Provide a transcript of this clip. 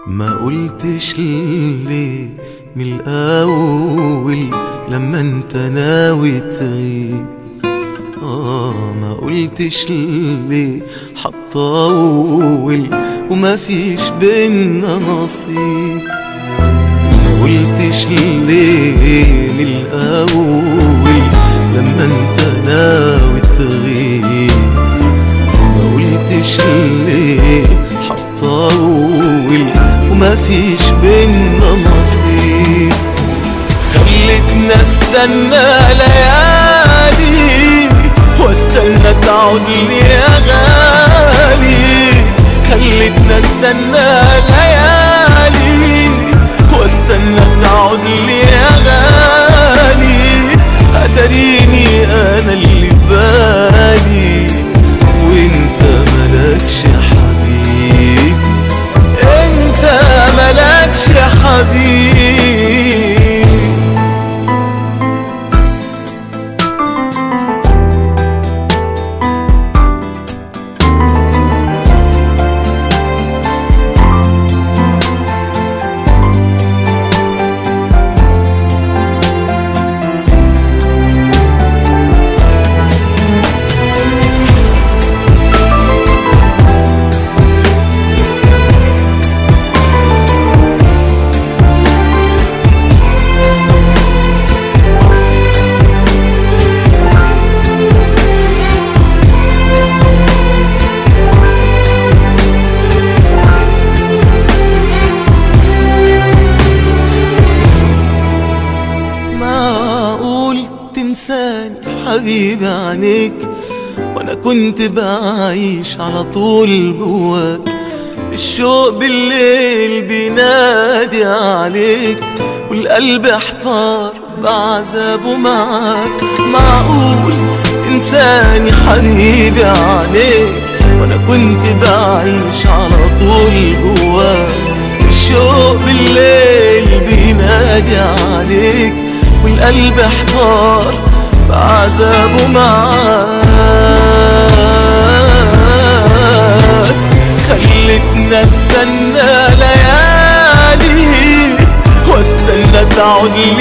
ما قلتش ليه من الأول لما انت ناوي تغيب آه ما قلتش ليه حطول وما فيش بينا نصيب ما قلتش ليه من الأول لما انت ناوي تغيب ما قلتش ليه حطول وما فيش بينا نصيب خلتنا استنى ليالي واستنى تعود لي يا غالي خلتنا استنى ليالي واستنى تعود لي يا غالي اتريني انا اللي بالي وانت ملكش حبيب انت ملكش حبيب معقول تنساني حبيبي عنيك وانا كنت بعيش على طول جواك الشوق بالليل بينادي عليك والقلب احتار بعذابه معاك معقول تنساني حبيبي عليك وانا كنت بعيش على طول جواك الشوق بالليل بينادي عليك والقلب احتار بعذابه معاك خلتنا استنى ليالي واستنى تعود لي